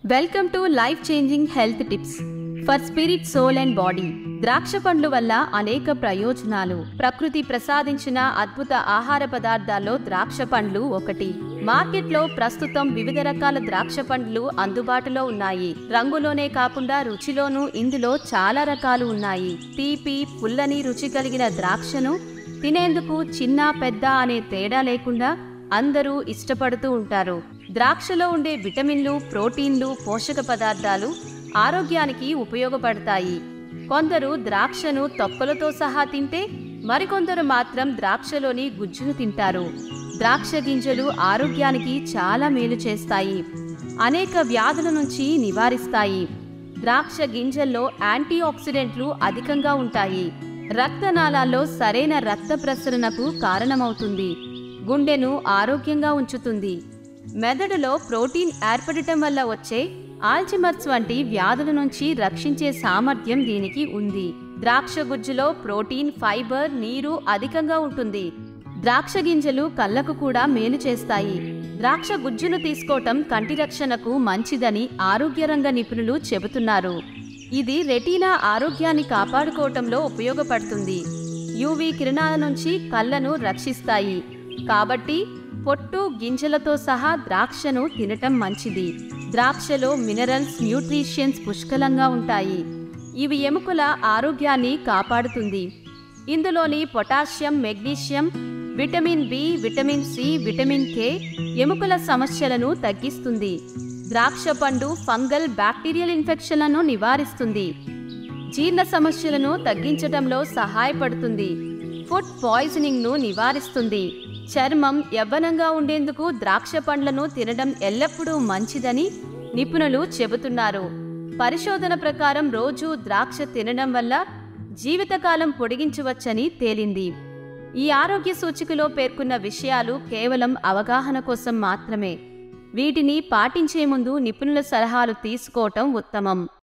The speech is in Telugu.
welcome to life changing health tips for spirit soul and body ద్రాక్ష పండ్లు వల్ల అనేక ప్రయోజనాలు ప్రకృతి ప్రసాదించిన అద్భుత ఆహార పదార్థాల్లో ద్రాక్ష పండ్లు ఒకటి మార్కెట్లో ప్రస్తుతం వివిధ రకాల ద్రాక్ష పండ్లు అందుబాటులో ఉన్నాయి రంగులోనే కాకుండా రుచిలోనూ ఇందులో చాలా రకాలు ఉన్నాయి తీపి పుల్లని రుచి కలిగిన ద్రాక్షను తినేందుకు చిన్న పెద్ద అనే తేడా లేకుండా అందరూ ఇష్టపడుతూ ఉంటారు ద్రాక్షలో ఉండే విటమిన్లు ప్రోటీన్లు పోషక పదార్థాలు ఆరోగ్యానికి ఉపయోగపడతాయి కొందరు ద్రాక్షను తొక్కలతో సహా తింటే మరికొందరు మాత్రం ద్రాక్షలోని గుజ్జును తింటారు ద్రాక్ష గింజలు ఆరోగ్యానికి చాలా మేలు చేస్తాయి అనేక వ్యాధుల నుంచి నివారిస్తాయి ద్రాక్ష గింజల్లో యాంటీ ఆక్సిడెంట్లు అధికంగా ఉంటాయి రక్తనాళాల్లో సరైన రక్త ప్రసరణకు కారణమవుతుంది గుండెను ఆరోగ్యంగా ఉంచుతుంది మెదడులో ప్రోటీన్ ఏర్పడటం వల్ల వచ్చే ఆల్చిమర్స్ వంటి వ్యాధుల నుంచి రక్షించే సామర్థ్యం దీనికి ఉంది ద్రాక్ష గుజ్జులో ప్రోటీన్ ఫైబర్ నీరు అధికంగా ఉంటుంది ద్రాక్ష గింజలు కళ్ళకు కూడా మేలు చేస్తాయి ద్రాక్ష గుజ్జును తీసుకోవటం కంటి రక్షణకు మంచిదని ఆరోగ్య రంగ నిపుణులు చెబుతున్నారు ఇది రెటీనా ఆరోగ్యాన్ని కాపాడుకోవటంలో ఉపయోగపడుతుంది యూవీ కిరణాల నుంచి కళ్ళను రక్షిస్తాయి కాబట్టి పొట్టు గింజలతో సహా ద్రాక్షను తినటం మంచిది ద్రాక్షలో మినరల్స్ న్యూట్రిషియన్స్ పుష్కలంగా ఉంటాయి ఇవి ఎముకల ఆరోగ్యాన్ని కాపాడుతుంది ఇందులోని potassium magnesium vitamin B vitamin C vitamin K ఎముకల సమస్యలను తగ్గిస్తుంది ద్రాక్ష పండు ఫంగల్ బ్యాక్టీరియల్ ఇన్ఫెక్షన్లను నివారిస్తుంది జీర్ణ సమస్యలను తగ్గించడంలో సహాయపడుతుంది ఫుడ్ పాయిజనింగ్ ను నివారిస్తుంది చర్మం యవ్వనంగా ఉండేందుకు ద్రాక్ష పండ్లను తినడం ఎల్లప్పుడూ మంచిదని నిపుణులు చెబుతున్నారు పరిశోధన ప్రకారం రోజు ద్రాక్ష తినడం వల్ల జీవితకాలం పొడిగించవచ్చని తేలింది ఈ ఆరోగ్య సూచికలో పేర్కొన్న విషయాలు కేవలం అవగాహన కోసం మాత్రమే వీటిని పాటించే ముందు నిపుణుల సలహాలు తీసుకోవటం ఉత్తమం